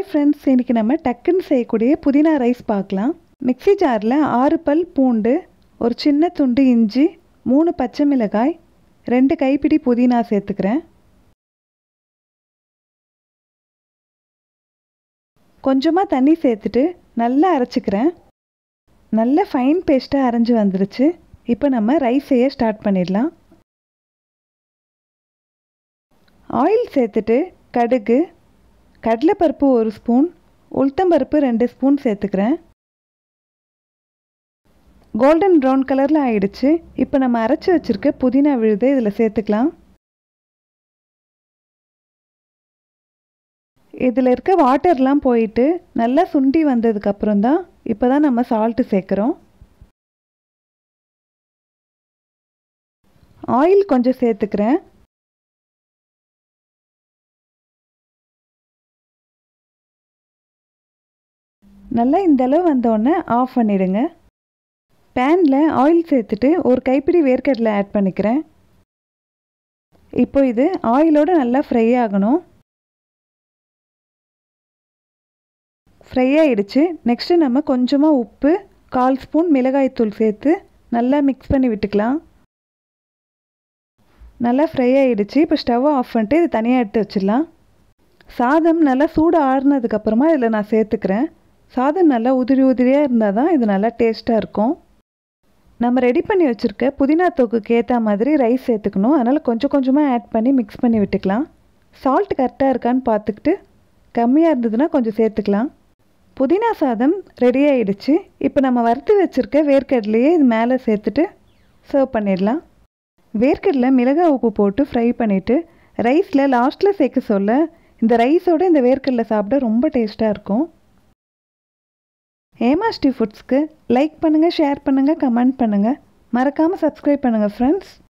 friends இன்றைக்கி நம்ம டக்குன்னு செய்யக்கூடிய புதினா ரைஸ் பார்க்கலாம் மிக்ஸி ஜாரில் ஆறு பல் பூண்டு ஒரு சின்ன துண்டு இஞ்சி மூணு பச்சை மிளகாய் ரெண்டு கைப்பிடி புதினா சேர்த்துக்கிறேன் கொஞ்சமாக தண்ணி சேர்த்துட்டு நல்லா அரைச்சிக்கிறேன் நல்ல ஃபைன் பேஸ்ட்டாக அரைஞ்சி வந்துருச்சு இப்போ நம்ம ரைஸ் செய்ய ஸ்டார்ட் பண்ணிடலாம் ஆயில் சேர்த்துட்டு கடுகு கடலைப்பருப்பு ஒரு ஸ்பூன் உளுத்தம்பருப்பு ரெண்டு ஸ்பூன் சேர்த்துக்கிறேன் கோல்டன் ப்ரௌன் கலரில் ஆயிடுச்சு இப்போ நம்ம அரைச்சி வச்சுருக்க புதினா விழுது இதில் சேர்த்துக்கலாம் இதில் இருக்க வாட்டர்லாம் போயிட்டு நல்லா சுண்டி வந்ததுக்கப்புறம் தான் இப்போ தான் நம்ம சால்ட்டு சேர்க்குறோம் ஆயில் கொஞ்சம் சேர்த்துக்கிறேன் நல்லா இந்த அளவு வந்தோடனே ஆஃப் பண்ணிடுங்க பேனில் ஆயில் சேர்த்துட்டு ஒரு கைப்பிடி வேர்க்கடலை ஆட் பண்ணிக்கிறேன் இப்போ இது ஆயிலோடு நல்லா ஃப்ரை ஆகணும் ஃப்ரை ஆகிடுச்சு நெக்ஸ்ட்டு நம்ம கொஞ்சமாக உப்பு கால் ஸ்பூன் மிளகாய்த்தூள் சேர்த்து நல்லா மிக்ஸ் பண்ணி விட்டுக்கலாம் நல்லா ஃப்ரை ஆகிடுச்சு இப்போ ஸ்டவ்வை ஆஃப் பண்ணிட்டு இது தனியாக எடுத்து வச்சிடலாம் சாதம் நல்லா சூடு ஆறுனதுக்கப்புறமா இதில் நான் சேர்த்துக்கிறேன் சாதம் நல்லா உதிரி உதிரியாக இருந்தால் தான் இது நல்லா டேஸ்ட்டாக இருக்கும் நம்ம ரெடி பண்ணி வச்சுருக்க புதினா தொக்குக்கு ஏற்ற மாதிரி ரைஸ் சேர்த்துக்கணும் அதனால் கொஞ்சம் கொஞ்சமாக ஆட் பண்ணி மிக்ஸ் பண்ணி விட்டுக்கலாம் சால்ட் கரெக்டாக இருக்கான்னு பார்த்துக்கிட்டு கம்மியாக இருந்ததுன்னா கொஞ்சம் சேர்த்துக்கலாம் புதினா சாதம் ரெடி ஆகிடுச்சு இப்போ நம்ம வறுத்து வச்சுருக்க வேர்க்கடலையே இது மேலே சேர்த்துட்டு சர்வ் பண்ணிடலாம் வேர்க்கடலை மிளகாய் உப்பு போட்டு ஃப்ரை பண்ணிவிட்டு ரைஸில் லாஸ்ட்டில் சேர்க்க சொல்ல இந்த ரைஸோடு இந்த வேர்க்கடலை சாப்பிட ரொம்ப டேஸ்ட்டாக இருக்கும் ஏமாஸ்டி ஃபுட்ஸ்க்கு லைக் பண்ணுங்கள் ஷேர் பண்ணுங்கள் கமெண்ட் பண்ணுங்கள் மறக்காமல் சப்ஸ்கிரைப் பண்ணுங்கள் ஃப்ரெண்ட்ஸ்